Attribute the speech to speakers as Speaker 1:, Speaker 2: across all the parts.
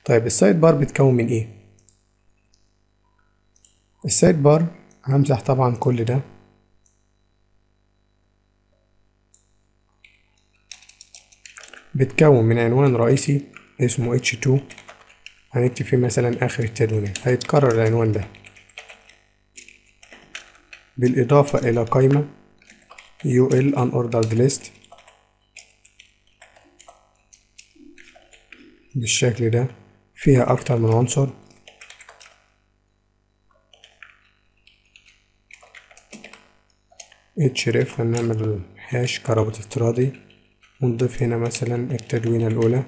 Speaker 1: طيب السايد بار بتكون من ايه السايد بار همسح طبعا كل ده بتكون من عنوان رئيسي اسمه H2 هنكتب فيه مثلا آخر التدوينات هيتكرر العنوان ده بالإضافة إلى قائمة UL unordered list بالشكل ده فيها أكتر من عنصر href هنعمل هاش كرابط افتراضي ونضيف هنا مثلا التدوينة الأولى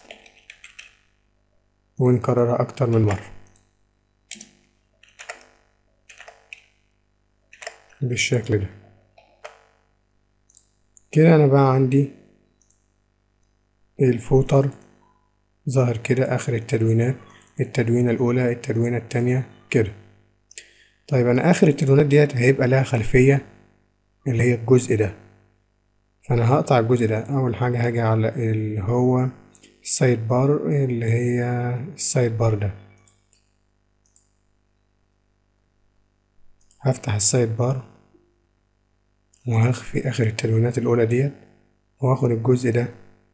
Speaker 1: ونكررها أكتر من مرة بالشكل ده كده أنا بقى عندي الفوتر ظهر كده آخر التدوينات التدوينة الأولى التدوينة التانية كده طيب أنا آخر التدوينات ديت هيبقى لها خلفية اللي هي الجزء ده فأنا هقطع الجزء ده أول حاجة هاجي على اللي هو السايد بار اللي هي السايد بار ده هفتح السايد بار وهخفي آخر التدوينات الأولى ديت وهاخد الجزء ده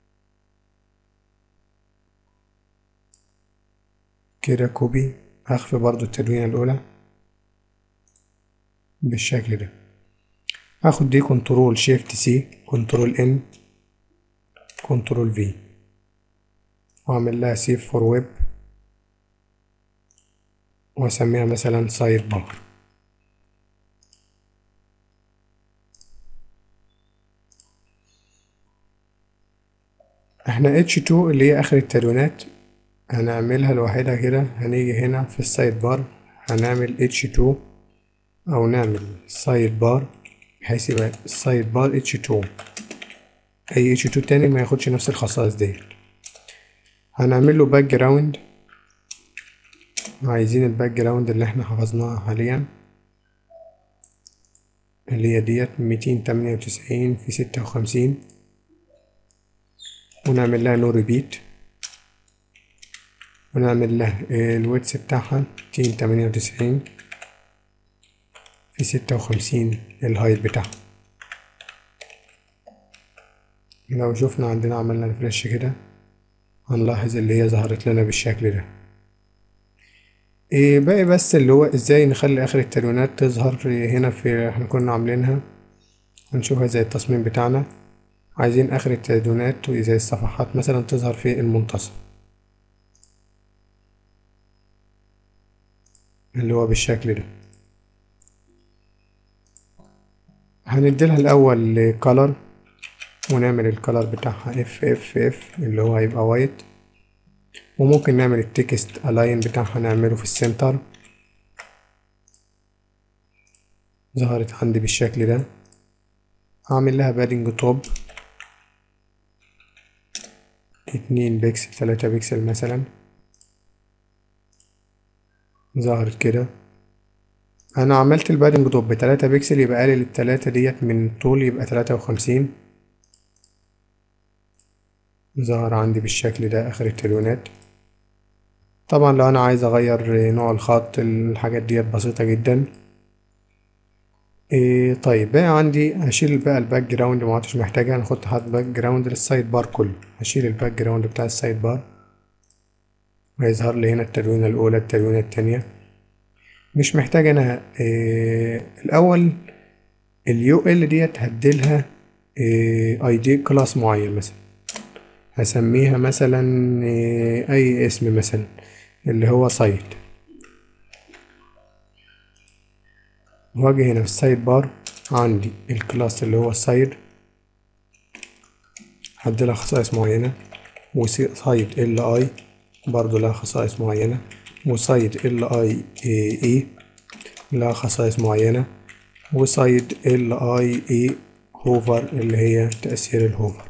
Speaker 1: كده كوبي هخفي برضو التدوينة الأولى بالشكل ده هاخد دي كنترول شيفت سي كنترول ان كنترول في واعمل لها سيف فور ويب واسميها مثلا سايد بار احنا H2 اللي هي اخر التدوينات هنعملها لوحدها كده هنيجي هنا في السايد بار هنعمل H2 او نعمل سايد بار بحيث يبقى السايد بار H2 اي H2 تاني ما ياخدش نفس الخصائص دي هنعمل له باك جراوند عايزين الباك جراوند اللي احنا حفظناها حاليا اللي هي ديت ميتين تمانية وتسعين في ستة وخمسين ونعمل لها نو ريبيت ونعمل لها الويتس بتاعها ميتين تمانية وتسعين في ستة وخمسين الهايت بتاعها لو شفنا عندنا عملنا ريفرش كده هنلاحظ اللي هي ظهرت لنا بالشكل ده إيه باقي بس اللي هو ازاي نخلي اخر التدوينات تظهر هنا في احنا كنا عاملينها هنشوفها زي التصميم بتاعنا عايزين اخر التدوينات زي الصفحات مثلا تظهر في المنتصف اللي هو بالشكل ده هنديلها الاول كولر ونعمل الكولر بتاعها اف اف اف اللي هو هيبقى وايت وممكن نعمل التكست الاين بتاعها نعمله في السنتر ظهرت عندي بالشكل ده هعمل لها بادنج توب اتنين بيكسل تلاتة بيكسل مثلا ظهرت كده انا عملت البادنج توب بتلاتة بيكسل يبقى قلل التلاتة ديت من طول يبقى تلاتة وخمسين ظهر عندي بالشكل ده اخر التلوينات طبعا لو انا عايز اغير نوع الخط الحاجات ديت بسيطة جدا إيه طيب بقى عندي هشيل بقى الباك جراوند ما عدتش محتاجة انا كنت حاطط باك جراوند للسايد بار كله هشيل الباك جراوند بتاع السايد بار ويظهر لي هنا التلوينة الاولى التلوينة التانية مش محتاج انا إيه الاول اليو ال ديت هديلها إيه اي دي كلاس معين مثلا هسميها مثلا إيه اي اسم مثلا اللي هو سايد واجي هنا في السايد بار عندي الكلاس اللي هو السايد هديلها خصائص معينة وسايد ال اي برضو لها خصائص معينة وسايد ال اي اي لها خصائص معينة وسايد ال اي اي هوفر اللي هي تأثير الهوفر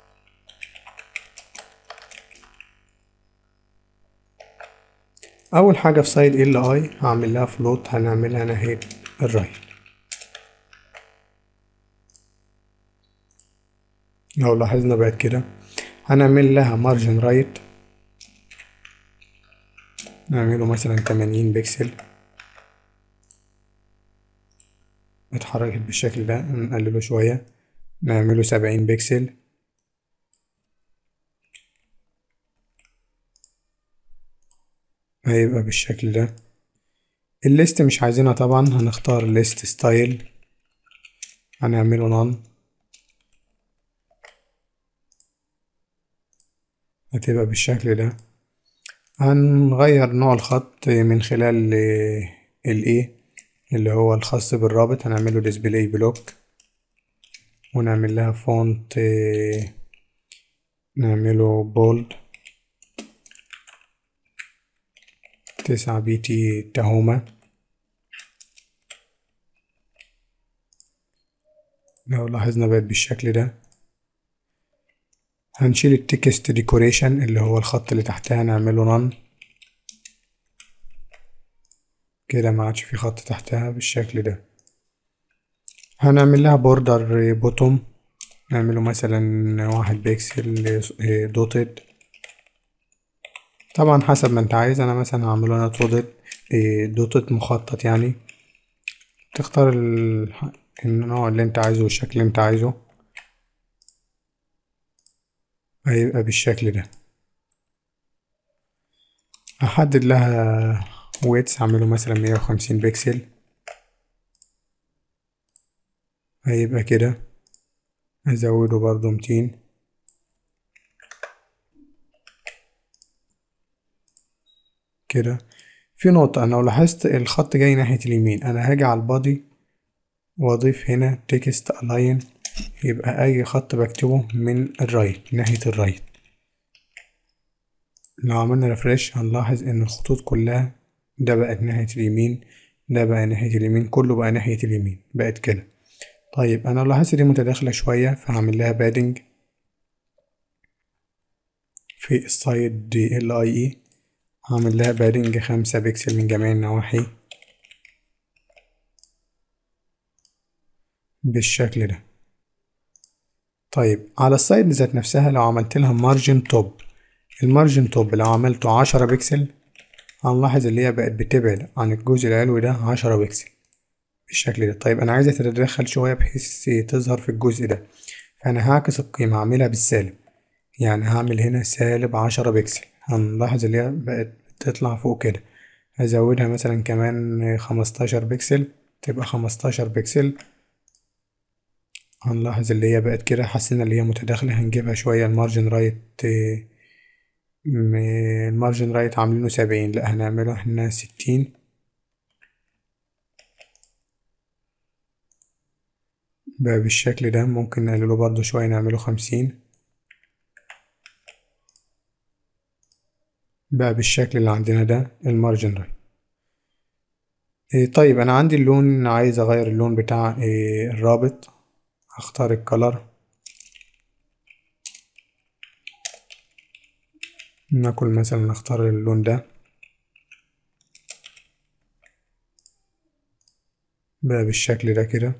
Speaker 1: اول حاجه في سايد ال اي هعمل لها فلوت هنعملها ناحيه الرايت لو لاحظنا بقت كده هنعمل لها مارجن رايت نعمله مثلا تمانين بكسل اتحركت بالشكل ده نقلله شوية نعمله سبعين بكسل هيبقى بالشكل ده الليست مش عايزينها طبعا هنختار ليست ستايل هنعمله نون هتبقى بالشكل ده هنغير نوع الخط من خلال الايه اللي هو الخاص بالرابط هنعمله ديسبلاي بلوك ونعمل لها فونت نعمله بولد تسعة بي تي تهومة لو لاحظنا بقت بالشكل ده هنشيل التكست ديكوريشن اللي هو الخط اللي تحتها نعمله نون كده ما عادش في خط تحتها بالشكل ده هنعمل لها بوردر بوتوم نعمله مثلا واحد بيكسل دوتد طبعا حسب ما انت عايز انا مثلا هعمله انا دوتد دوتد مخطط يعني تختار النوع اللي انت عايزه والشكل اللي انت عايزه هيبقى بالشكل ده هحدد لها ويتس هعمله مثلا مية وخمسين بكسل هيبقى كده هزوده برضو ميتين كده في نقطة أنا لو لاحظت الخط جاي ناحية اليمين أنا هاجي على البادي وأضيف هنا تكست ألاين يبقى أي خط بكتبه من الرايت ناحية الرايت لو عملنا ريفرش هنلاحظ إن الخطوط كلها ده بقت ناحية اليمين ده بقى ناحية اليمين كله بقى ناحية اليمين بقت كده طيب أنا لاحظت دي متداخلة شوية فهعمل لها بادنج في السايد دي ال اي اي هعمل لها بادنج خمسة بكسل من جميع النواحي بالشكل ده طيب على السايد ذات نفسها لو عملت لها مارجن توب المارجن توب لو عملته عشرة بكسل هنلاحظ اللي هي بقت بتبعد عن الجزء العلوي ده عشرة بكسل بالشكل ده طيب أنا عايزة تتدخل شوية بحيث تظهر في الجزء ده فأنا هعكس القيمة هعملها بالسالب يعني هعمل هنا سالب عشرة بكسل هنلاحظ اللي هي بقت بتطلع فوق كده هزودها مثلا كمان خمستاشر بكسل تبقى خمستاشر بكسل هنلاحظ اللي هي بقت كده حسينا اللي هي متداخلة هنجيبها شوية المارجن رايت المارجن رايت عاملينه سبعين لأ هنعمله احنا ستين بقى بالشكل ده ممكن نقلله برضو شوية نعمله خمسين بقى بالشكل اللي عندنا ده المارجن رايت إيه طيب أنا عندي اللون عايز أغير اللون بتاع إيه الرابط هختار الكلر ناكل مثلا نختار اللون ده بقى بالشكل ده كده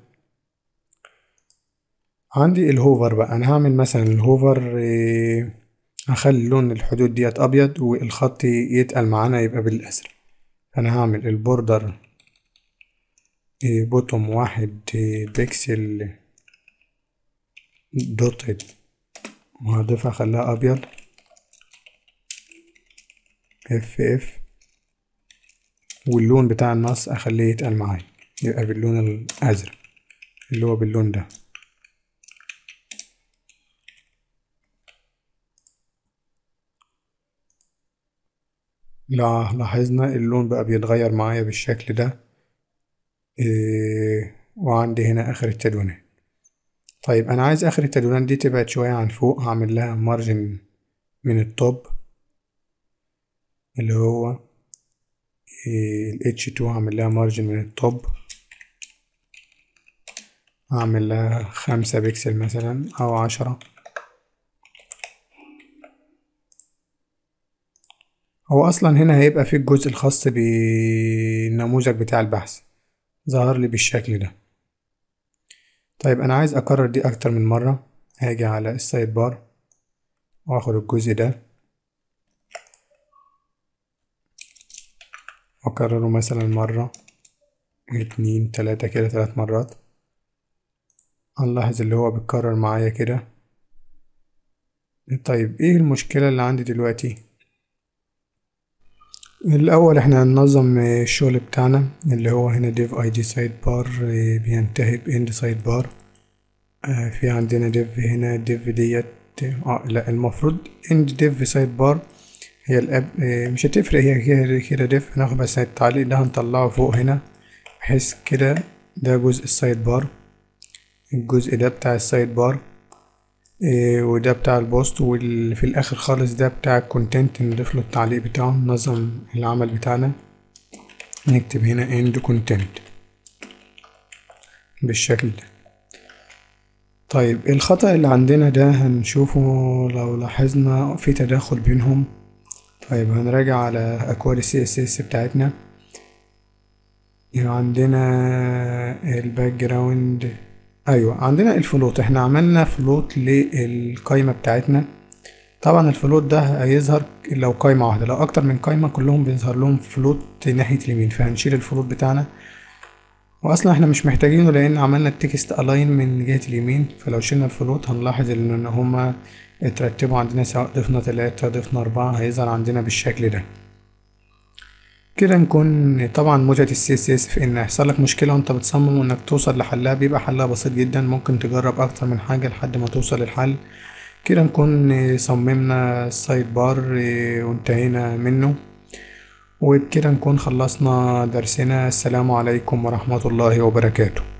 Speaker 1: عندي الهوفر بقى انا هعمل مثلا الهوفر إيه هخلي لون الحدود ديت ابيض والخط يتقل معانا يبقى بالازرق انا هعمل البوردر إيه بوتوم واحد إيه بيكسل دوتد وهضيفها اخليها ابيض اف اف واللون بتاع النص اخليه يتقل معايا يبقى باللون الازرق اللي هو باللون ده لا لاحظنا اللون بقى بيتغير معايا بالشكل ده إيه وعندي هنا اخر التدوينات طيب انا عايز اخر التدوينات دي تبعد شوية عن فوق هعمل لها مارجن من التوب اللي هو ال H2 هعمل لها مارجن من التوب هعمل لها خمسة بكسل مثلا أو عشرة هو أصلا هنا هيبقى في الجزء الخاص بالنموذج بتاع البحث ظهر لي بالشكل ده طيب أنا عايز أكرر دي أكتر من مرة هاجي على السايد بار وآخد الجزء ده أكرره مثلا مرة اتنين تلاتة كده تلات مرات هنلاحظ اللي هو بيتكرر معايا كده طيب ايه المشكلة اللي عندي دلوقتي الأول احنا هننظم الشغل بتاعنا اللي هو هنا div id sidebar بينتهي ب end sidebar آه، في عندنا div هنا div ديت اه لا المفروض end div sidebar هي الأب آه، مش هتفرق هي كده كده div هناخد بس التعليق ده هنطلعه فوق هنا بحيث كده ده جزء السايد بار الجزء ده بتاع السايد بار إيه وده بتاع البوست واللي في الاخر خالص ده بتاع الكونتنت نضيف له التعليق بتاعه ننظم العمل بتاعنا نكتب هنا end content بالشكل ده طيب الخطأ اللي عندنا ده هنشوفه لو لاحظنا في تداخل بينهم طيب هنراجع على أكواد السي اس اس بتاعتنا عندنا الباك جراوند ايوه عندنا الفلوت احنا عملنا فلوت للقايمة بتاعتنا طبعا الفلوت ده هيظهر لو قايمة واحدة لو اكتر من قايمة كلهم بيظهر لهم فلوت ناحية اليمين فهنشيل الفلوت بتاعنا واصلا احنا مش محتاجينه لان عملنا التكست الاين من جهة اليمين فلو شلنا الفلوت هنلاحظ ان هما اترتبوا عندنا سواء ضفنا تلاتة ضفنا اربعة هيظهر عندنا بالشكل ده كده نكون طبعا متعة السي اس اس في ان يحصل لك مشكلة وانت بتصمم وانك توصل لحلها بيبقى حلها بسيط جدا ممكن تجرب اكتر من حاجة لحد ما توصل للحل كده نكون صممنا السايد بار وانتهينا منه وبكده نكون خلصنا درسنا السلام عليكم ورحمة الله وبركاته